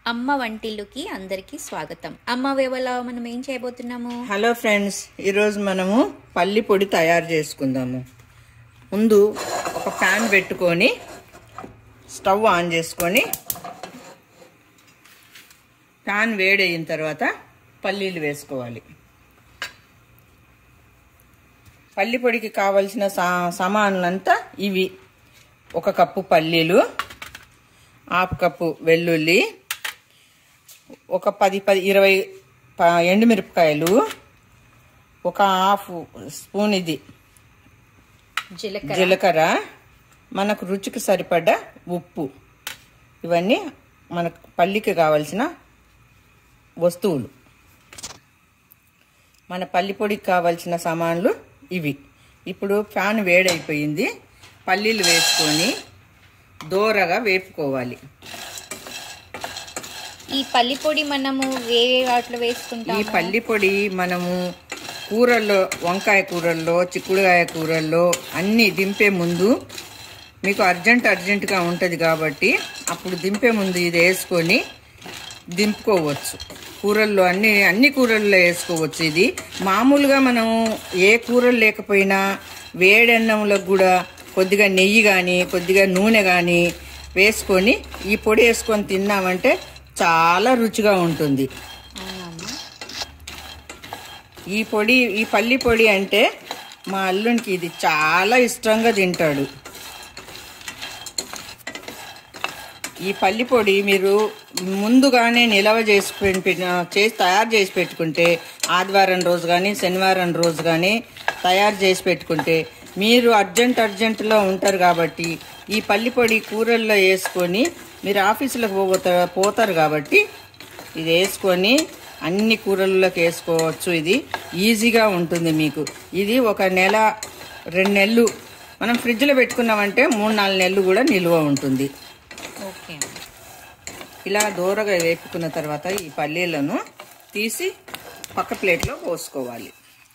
అమ్మ వంటిల్లుకి అందరికీ స్వాగతం అమ్మ వేవలో మనం ఏం చేయబోతున్నాము హలో ఫ్రెండ్స్ ఈరోజు మనము పల్లి పొడి తయారు చేసుకుందాము ముందు ఒక ప్యాన్ పెట్టుకొని స్టవ్ ఆన్ చేసుకొని ప్యాన్ వేడయిన తర్వాత పల్లీలు వేసుకోవాలి పల్లి పొడికి కావలసిన సా సామాన్లంతా ఇవి ఒక కప్పు పల్లీలు హాఫ్ కప్పు వెల్లుల్లి ఒక పది పది ఇరవై ప- ఎండుమిరపకాయలు ఒక హాఫ్ స్పూన్ ఇది జీలకర్ర జీలకర్ర మనకు రుచికి సరిపడ్డ ఉప్పు ఇవన్నీ మనకు పల్లికి కావలసిన వస్తువులు మన పల్లి పొడికి కావలసిన సామాన్లు ఇవి ఇప్పుడు ఫ్యాన్ వేడైపోయింది పల్లీలు వేసుకొని దోరగా వేపుకోవాలి ఈ పల్లి పొడి మనము వేరే వాటిలో ఈ వేసుకుంటాము పల్లి పొడి మనము కూరల్లో వంకాయ కూరల్లో చిక్కుడుకాయ కూరల్లో అన్నీ దింపే ముందు మీకు అర్జెంట్ అర్జెంటుగా ఉంటుంది కాబట్టి అప్పుడు దింపే ముందు ఇది వేసుకొని దింపుకోవచ్చు కూరల్లో అన్ని అన్ని కూరల్లో వేసుకోవచ్చు ఇది మామూలుగా మనం ఏ కూరలు లేకపోయినా వేడన్నంలో కూడా కొద్దిగా నెయ్యి కానీ కొద్దిగా నూనె కానీ వేసుకొని ఈ పొడి వేసుకొని తిన్నామంటే చాలా రుచిగా ఉంటుంది అవునమ్మా. ఈ పొడి ఈ పల్లి పొడి అంటే మా అల్లునికి ఇది చాలా ఇష్టంగా తింటాడు ఈ పల్లి పొడి మీరు ముందుగానే నిల్వ చేసి పె- పె- చేసి తయారు చేసి పెట్టుకుంటే ఆదివారం రోజు కానీ శనివారం రోజు కానీ తయారు చేసి పెట్టుకుంటే మీరు అర్జెంట్ అర్జెంటులో ఉంటారు కాబట్టి ఈ పల్లి పొడి కూరల్లో వేసుకొని మీరు ఆఫీసులకు పోతారు పోతారు కాబట్టి ఇది వేసుకొని అన్ని కూరల్లోకి వేసుకోవచ్చు ఇది ఈజీగా ఉంటుంది మీకు ఇది ఒక నెల రెండు నెలలు మనం ఫ్రిడ్జ్లో పెట్టుకున్నామంటే మూడు నాలుగు నెలలు కూడా నిల్వ ఉంటుంది ఓకే ఇలా దూరగా వేపుకున్న తర్వాత ఈ పల్లీలను తీసి పక్క ప్లేట్లో పోసుకోవాలి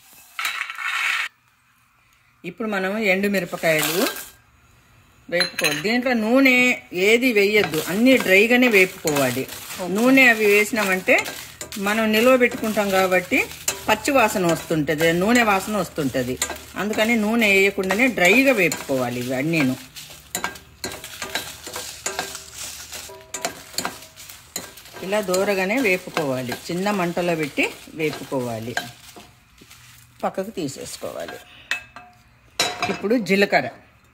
ఇప్పుడు మనం ఎండు మిరపకాయలు వేపుకోవాలి దీంట్లో నూనె ఏది వేయొద్దు అన్నీ డ్రైగానే వేపుకోవాలి నూనె అవి వేసినామంటే మనం నిల్వ పెట్టుకుంటాం కాబట్టి పచ్చి వాసన వస్తుంటుంది నూనె వాసన వస్తుంటుంది అందుకని నూనె వేయకుండానే డ్రైగా వేపుకోవాలి ఇవి అన్నీను ఇలా దూరగానే వేపుకోవాలి చిన్న మంటలో పెట్టి వేపుకోవాలి పక్కకు తీసేసుకోవాలి ఇప్పుడు జీలకర్ర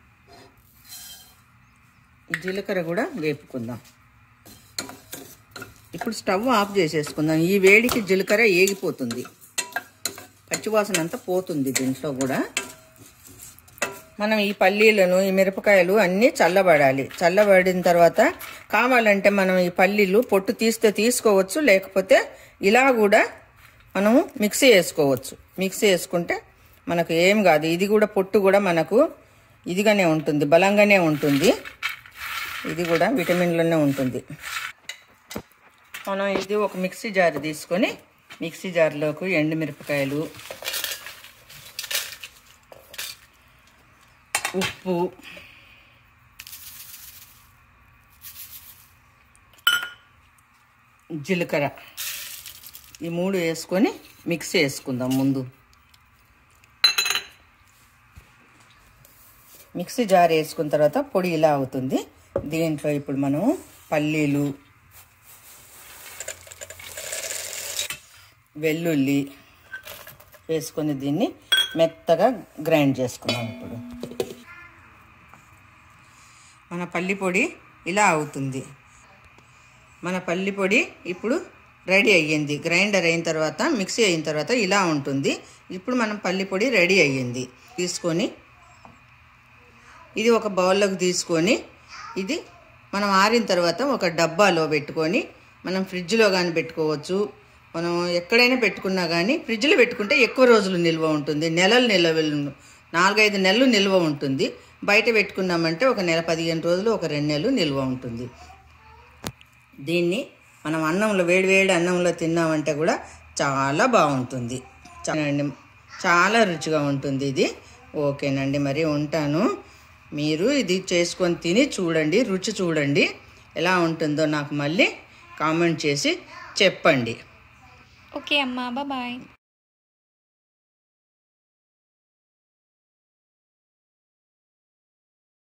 ఈ జీలకర్ర కూడా వేపుకుందాం ఇప్పుడు స్టవ్ ఆఫ్ చేసేసుకుందాం ఈ వేడికి జీలకర్ర ఏగిపోతుంది పచ్చివాసన అంతా పోతుంది దీంట్లో కూడా మనం ఈ పల్లీలను ఈ మిరపకాయలు అన్నీ చల్లబడాలి చల్లబడిన తర్వాత కావాలంటే మనం ఈ పల్లీలు పొట్టు తీస్తే తీసుకోవచ్చు లేకపోతే ఇలా కూడా మనము మిక్సీ వేసుకోవచ్చు మిక్సీ వేసుకుంటే మనకు ఏం కాదు ఇది కూడా పొట్టు కూడా మనకు ఇదిగానే ఉంటుంది బలంగానే ఉంటుంది ఇది కూడా విటమిన్లోనే ఉంటుంది మనం ఇది ఒక మిక్సీ జార్ తీసుకొని మిక్సీ జార్లోకి ఎండుమిరపకాయలు ఉప్పు జీలకర్ర ఈ మూడు వేసుకొని మిక్స్ చేసుకుందాం ముందు మిక్సీ జార్ వేసుకున్న తర్వాత పొడి ఇలా అవుతుంది దీంట్లో ఇప్పుడు మనం పల్లీలు వెల్లుల్లి వేసుకొని దీన్ని మెత్తగా గ్రైండ్ చేసుకుందాం ఇప్పుడు మన పల్లి పొడి ఇలా అవుతుంది మన పల్లి పొడి ఇప్పుడు రెడీ అయ్యింది గ్రైండర్ అయిన తర్వాత మిక్సీ అయిన తర్వాత ఇలా ఉంటుంది ఇప్పుడు మనం పల్లి పొడి రెడీ అయ్యింది తీసుకొని ఇది ఒక బౌల్లోకి తీసుకొని ఇది మనం ఆరిన తర్వాత ఒక డబ్బాలో పెట్టుకొని మనం ఫ్రిడ్జ్లో కానీ పెట్టుకోవచ్చు మనం ఎక్కడైనా పెట్టుకున్నా కానీ ఫ్రిడ్జ్లో పెట్టుకుంటే ఎక్కువ రోజులు నిల్వ ఉంటుంది నెలలు నిల్వ నాలుగైదు నెలలు నిల్వ ఉంటుంది బయట పెట్టుకున్నామంటే ఒక నెల పదిహేను రోజులు ఒక రెండు నెలలు నిల్వ ఉంటుంది దీన్ని మనం అన్నంలో వేడి వేడి అన్నంలో తిన్నామంటే కూడా చాలా బాగుంటుంది చాలండి చాలా రుచిగా ఉంటుంది ఇది ఓకేనండి మరి ఉంటాను మీరు ఇది చేసుకొని తిని చూడండి రుచి చూడండి ఎలా ఉంటుందో నాకు మళ్ళీ కామెంట్ చేసి చెప్పండి ఓకే అమ్మా బాయ్